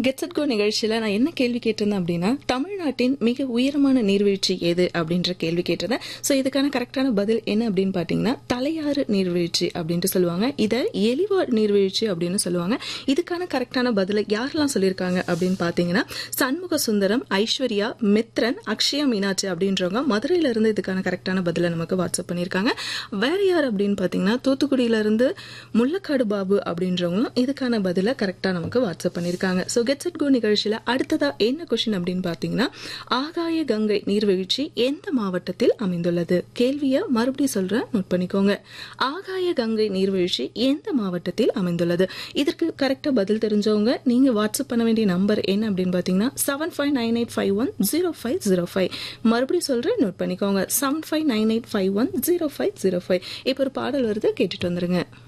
gets கோ நிகழ்ச்சியில் நான் என்ன கேள்வி கேட்டிருந்தேன் அப்படின்னா தமிழ்நாட்டின் மிக உயரமான நீர்வீழ்ச்சி எது அப்படின்ற கேள்வி கேட்டிருந்தேன் ஸோ இதுக்கான கரெக்டான பதில் என்ன அப்படின்னு பார்த்தீங்கன்னா தலையாறு நீர்வீழ்ச்சி அப்படின்ட்டு சொல்லுவாங்க இதை எலிவார் நீர்வீழ்ச்சி அப்படின்னு சொல்லுவாங்க இதுக்கான கரெக்டான பதிலை யாரெல்லாம் சொல்லியிருக்காங்க அப்படின்னு பார்த்தீங்கன்னா சண்முக சுந்தரம் ஐஸ்வர்யா மித்ரன் அக்ஷயா மீனாட்சி அப்படின்றவங்க மதுரையில இருந்து இதுக்கான கரெக்டான பதிலை நமக்கு வாட்ஸ்அப் பண்ணியிருக்காங்க வேற யார் அப்படின்னு பார்த்தீங்கன்னா தூத்துக்குடியில இருந்து முள்ளக்காடு பாபு அப்படின்றவங்களும் இதுக்கான பதிலை கரெக்டாக நமக்கு வாட்ஸ்அப் பண்ணியிருக்காங்க ஸோ கெட் செட் கோ நிகழ்ச்சியில் அடுத்ததா என்ன கொஷின் அப்படின்னு பார்த்தீங்கன்னா ஆகாய கங்கை நீர்வீழ்ச்சி எந்த மாவட்டத்தில் அமைந்துள்ளது கேள்வியை மறுபடியும் சொல்றேன் நோட் பண்ணிக்கோங்க ஆகாய கங்கை நீர்வீழ்ச்சி எந்த மாவட்டத்தில் அமைந்துள்ளது இதற்கு கரெக்டாக பதில் தெரிஞ்சவங்க நீங்க வாட்ஸ்அப் பண்ண வேண்டிய நம்பர் என்ன அப்படின்னு பார்த்தீங்கன்னா seven five nine eight five one zero five zero five மறுபடியும் சொல்றேன் நோட் பண்ணிக்கோங்க seven five nine eight five one zero five zero five இப்போ ஒரு பாடல் வருது கேட்டுட்டு வந்துருங்க